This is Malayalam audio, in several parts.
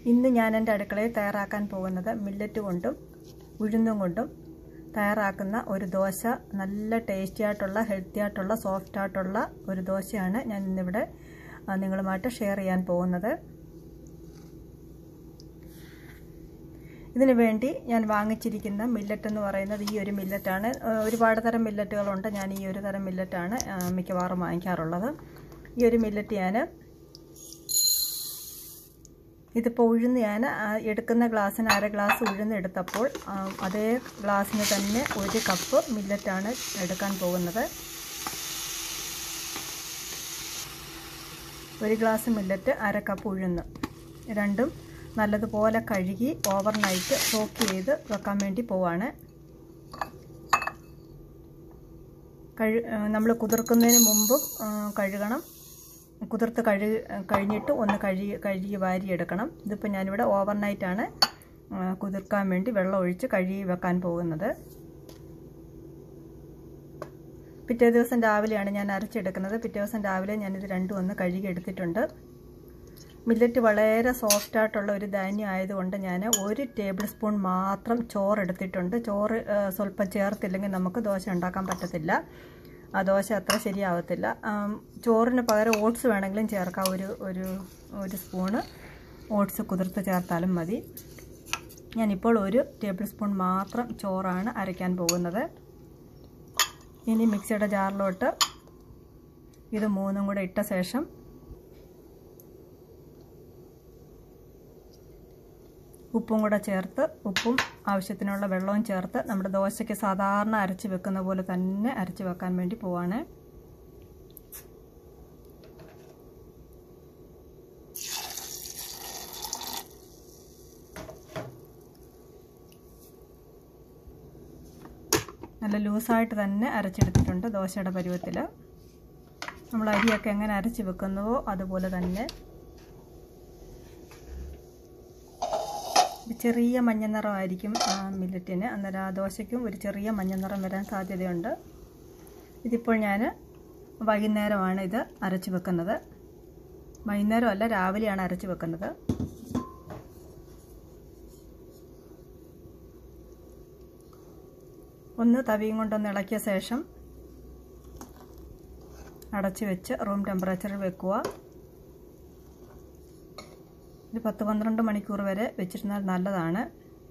ഇന്ന് ഞാൻ എൻ്റെ അടുക്കളയിൽ തയ്യാറാക്കാൻ പോകുന്നത് മില്ലറ്റ് കൊണ്ടും ഉഴുന്നും കൊണ്ടും തയ്യാറാക്കുന്ന ഒരു ദോശ നല്ല ടേസ്റ്റി ആയിട്ടുള്ള ഹെൽത്തി ആയിട്ടുള്ള സോഫ്റ്റ് ആയിട്ടുള്ള ഒരു ദോശയാണ് ഞാൻ ഇന്നിവിടെ ആ, നിങ്ങളുമായിട്ട് ഷെയർ ചെയ്യാൻ പോകുന്നത് ഇതിനു വേണ്ടി ഞാൻ വാങ്ങിച്ചിരിക്കുന്ന മില്ലറ്റ് എന്ന് പറയുന്നത് ഈ ഒരു മില്ലറ്റാണ് ആ, ഒരുപാട് തരം മില്ലറ്റുകളുണ്ട് ഞാൻ ഈ ഒരു തരം മില്ലറ്റാണ് ആ, മിക്കവാറും വാങ്ങിക്കാറുള്ളത് ഈ ഒരു മില്ലറ്റ് ഞാൻ ഇതിപ്പോൾ ഉഴുന്ന് ഞാൻ ആ, എടുക്കുന്ന ഗ്ലാസ്സിന് അര ഗ്ലാസ് ഉഴുന്ന് എടുത്തപ്പോൾ ആ, അതേ ഗ്ലാസ്സിന് തന്നെ ഒരു കപ്പ് മില്ലറ്റാണ് എടുക്കാൻ പോകുന്നത് ഒരു ഗ്ലാസ് മില്ലറ്റ് അര കപ്പ് ഉഴുന്ന് രണ്ടും നല്ലതുപോലെ കഴുകി ഓവർനൈറ്റ് സോക്ക് ചെയ്ത് വെക്കാൻ വേണ്ടി പോവാണ് കഴു നമ്മൾ കുതിർക്കുന്നതിന് മുമ്പും ആ, കഴുകണം കുതിർത്ത് കഴു കഴിഞ്ഞിട്ട് ഒന്ന് കഴുകി കഴുകി വാരിയെടുക്കണം ഇതിപ്പോൾ ഞാനിവിടെ ഓവർനൈറ്റാണ് കുതിർക്കാൻ വേണ്ടി വെള്ളം ഒഴിച്ച് കഴുകി വെക്കാൻ പോകുന്നത് പിറ്റേ ദിവസം രാവിലെയാണ് ഞാൻ അരച്ചെടുക്കുന്നത് പിറ്റേ ദിവസം രാവിലെ ഞാനിത് രണ്ടും ഒന്ന് കഴുകി എടുത്തിട്ടുണ്ട് മില്ലറ്റ് വളരെ സോഫ്റ്റ് ആയിട്ടുള്ള ഒരു ധാന്യം ആയതുകൊണ്ട് ഞാൻ ഒരു ടേബിൾ സ്പൂൺ മാത്രം ചോറ് എടുത്തിട്ടുണ്ട് ചോറ് ആ, സ്വല്പം ചേർത്തില്ലെങ്കിൽ നമുക്ക് ദോശ ഉണ്ടാക്കാൻ പറ്റത്തില്ല ആ ദോശ അത്ര ശരിയാവത്തില്ല ആം, ചോറിന് പകരം ഓട്സ് വേണമെങ്കിലും ചേർക്കാം ഒരു ഒരു ഒരു സ്പൂണ് ഓട്സ് കുതിർത്ത് ചേർത്താലും മതി ഞാനിപ്പോൾ ഒരു ടേബിൾ സ്പൂൺ മാത്രം ചോറാണ് അരയ്ക്കാൻ പോകുന്നത് ഇനി മിക്സിയുടെ ജാറിലോട്ട് ഇത് മൂന്നും കൂടെ ഇട്ട ശേഷം ഉപ്പും കൂടെ ചേർത്ത് ഉപ്പും ആവശ്യത്തിനുള്ള വെള്ളവും ചേർത്ത് നമ്മുടെ ദോശയ്ക്ക് സാധാരണ അരച്ച് വെക്കുന്ന പോലെ തന്നെ അരച്ച് വെക്കാൻ വേണ്ടി പോവാണ് നല്ല ലൂസായിട്ട് തന്നെ അരച്ചെടുത്തിട്ടുണ്ട് ദോശയുടെ പരുവത്തിൽ നമ്മൾ അരിയൊക്കെ എങ്ങനെ അരച്ച് വെക്കുന്നുവോ അതുപോലെ തന്നെ ഒരു ചെറിയ മഞ്ഞ നിറമായിരിക്കും ആ മില്ലറ്റിന് അന്നേരം ആ ദോശയ്ക്കും ഒരു ചെറിയ മഞ്ഞ നിറം വരാൻ സാധ്യതയുണ്ട് ഇതിപ്പോൾ ഞാൻ വൈകുന്നേരമാണ് ഇത് അരച്ച് വെക്കുന്നത് വൈകുന്നേരമല്ല രാവിലെയാണ് അരച്ച് വെക്കുന്നത് ഒന്ന് തവിയും കൊണ്ടൊന്ന് ഇളക്കിയ ശേഷം അടച്ച് വെച്ച് റൂം ടെമ്പറേച്ചറിൽ വെക്കുക ഒരു പത്ത് പന്ത്രണ്ട് മണിക്കൂർ വരെ വെച്ചിരുന്നാൽ നല്ലതാണ്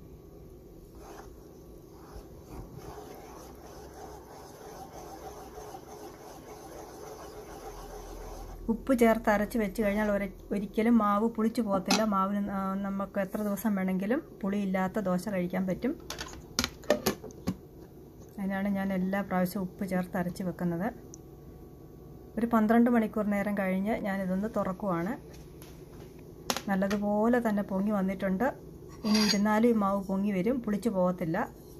ഉപ്പ് ചേർത്ത് അരച്ച് വെച്ച് കഴിഞ്ഞാൽ ഒരു ഒരിക്കലും മാവ് പുളിച്ചു പോകത്തില്ല മാവിന് ആ, നമുക്ക് എത്ര ദിവസം വേണമെങ്കിലും പുളിയില്ലാത്ത ദോശ കഴിക്കാൻ പറ്റും അതിനാണ് ഞാൻ എല്ലാ പ്രാവശ്യവും ഉപ്പ് ചേർത്ത് അരച്ച് വെക്കുന്നത് ഒരു പന്ത്രണ്ട് മണിക്കൂർ നേരം കഴിഞ്ഞ് ഞാനിതൊന്ന് തുറക്കുവാണ് നല്ലതുപോലെ തന്നെ പൊങ്ങി വന്നിട്ടുണ്ട് ഇനി ഇരുന്നാലും ഈ മാവ് പൊങ്ങി വരും പുളിച്ചു പോകത്തില്ല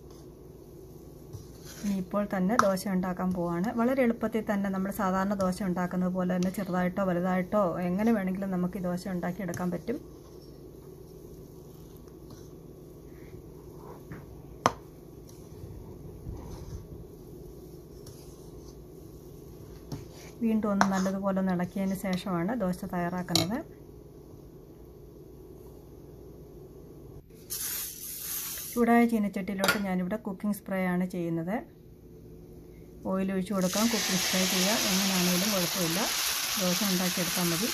ഇനി ഇപ്പോൾ തന്നെ ദോശ ഉണ്ടാക്കാൻ പോവാണ് വളരെ എളുപ്പത്തിൽ തന്നെ നമ്മൾ സാധാരണ ദോശ ഉണ്ടാക്കുന്നത് പോലെ തന്നെ ചെറുതായിട്ടോ വലുതായിട്ടോ എങ്ങനെ വേണമെങ്കിലും നമുക്ക് ഈ ദോശ ഉണ്ടാക്കിയെടുക്കാൻ പറ്റും വീണ്ടും ഒന്ന് നല്ലതുപോലെ ഒന്ന് ഇളക്കിയതിന് ശേഷമാണ് ദോശ തയ്യാറാക്കുന്നത് ചൂടായ ചീനച്ചട്ടിയിലോട്ട് ഞാനിവിടെ കുക്കിംഗ് സ്പ്രേ ആണ് ചെയ്യുന്നത് ഓയിൽ ഒഴിച്ച് കൊടുക്കാം കുക്കിംഗ് സ്പ്രേ ചെയ്യാം എങ്ങനെയാണെങ്കിലും കുഴപ്പമില്ല ദോശ ഉണ്ടാക്കിയെടുത്താൽ മതി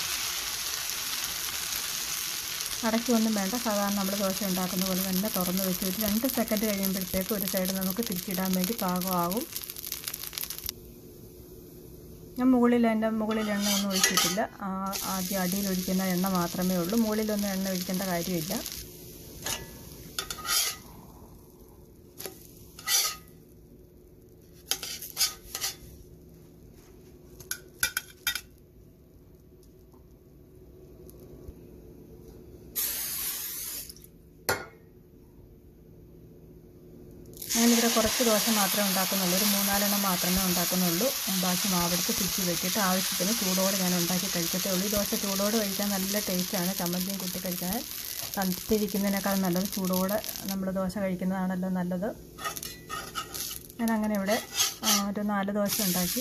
അടയ്ക്കൊന്നും വേണ്ട സാധാരണ നമ്മൾ ദോശ ഉണ്ടാക്കുന്ന പോലെ തന്നെ തുറന്ന് വെച്ച് ഒരു രണ്ട് സെക്കൻഡ് കഴിയുമ്പോഴത്തേക്ക് ഒരു സൈഡ് നമുക്ക് തിരിച്ചിടാൻ വേണ്ടി പാകമാകും ഞാൻ മുകളിൽ എൻ്റെ മുകളിൽ എണ്ണ ഒന്നും ഒഴിച്ചിട്ടില്ല ആ, ആദ്യം അടിയിൽ ഒഴിക്കുന്ന എണ്ണ മാത്രമേ ഉള്ളൂ മുകളിലൊന്നും എണ്ണ ഒഴിക്കേണ്ട കാര്യമില്ല ഞാനിവിടെ കുറച്ച് ദോശ മാത്രമേ ഉണ്ടാക്കുന്നുള്ളൂ ഒരു മൂന്നാലെണ്ണം മാത്രമേ ഉണ്ടാക്കുന്നുള്ളൂ ബാക്കി മാവെടുത്ത് തിരിച്ച് വെച്ചിട്ട് ആവശ്യത്തിന് ചൂടോടെ ഞാൻ ഉണ്ടാക്കി കഴിക്കത്തേ ഉള്ളൂ ഈ ദോശ ചൂടോടെ കഴിക്കാൻ നല്ല ടേസ്റ്റാണ് ചമ്മന്തിയും കുത്തി കഴിക്കാൻ തണുത്തിരിക്കുന്നതിനേക്കാൾ നല്ലത് ചൂടോടെ നമ്മൾ ദോശ കഴിക്കുന്നതാണല്ലോ നല്ലത് ഞാൻ അങ്ങനെ ഇവിടെ ആ, ഒരു നാല് ദോശ ഉണ്ടാക്കി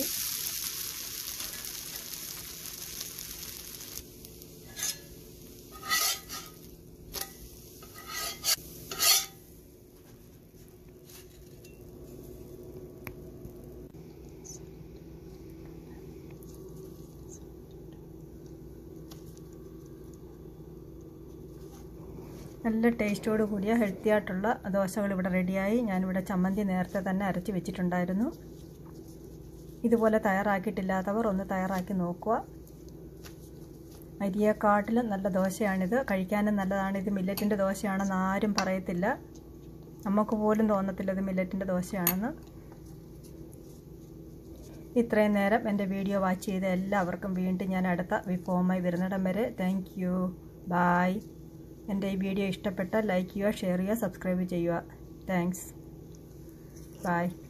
നല്ല ടേസ്റ്റോട് കൂടിയ ഹെൽത്തി ആയിട്ടുള്ള ദോശകൾ ഇവിടെ റെഡിയായി ഞാനിവിടെ ചമ്മന്തി നേരത്തെ തന്നെ അരച്ച് വെച്ചിട്ടുണ്ടായിരുന്നു ഇതുപോലെ തയ്യാറാക്കിയിട്ടില്ലാത്തവർ ഒന്ന് തയ്യാറാക്കി നോക്കുക അരിയെക്കാട്ടിലും നല്ല ദോശയാണിത് കഴിക്കാനും നല്ലതാണ് ഇത് മില്ലറ്റിൻ്റെ ദോശയാണെന്ന് ആരും പറയത്തില്ല നമുക്ക് പോലും തോന്നത്തില്ല ഇത് മില്ലറ്റിൻ്റെ ദോശയാണെന്ന് ഇത്രയും നേരം എൻ്റെ വീഡിയോ വാച്ച് ചെയ്ത എല്ലാവർക്കും വീണ്ടും ഞാൻ അടുത്ത വിഭവമായി വരുന്നിടം വരെ താങ്ക് യു ബായ് എൻ്റെ ഈ വീഡിയോ ഇഷ്ടപ്പെട്ടാൽ ലൈക്ക് ചെയ്യുക ഷെയർ ചെയ്യുക സബ്സ്ക്രൈബ് ചെയ്യുക താങ്ക്സ് ബായ്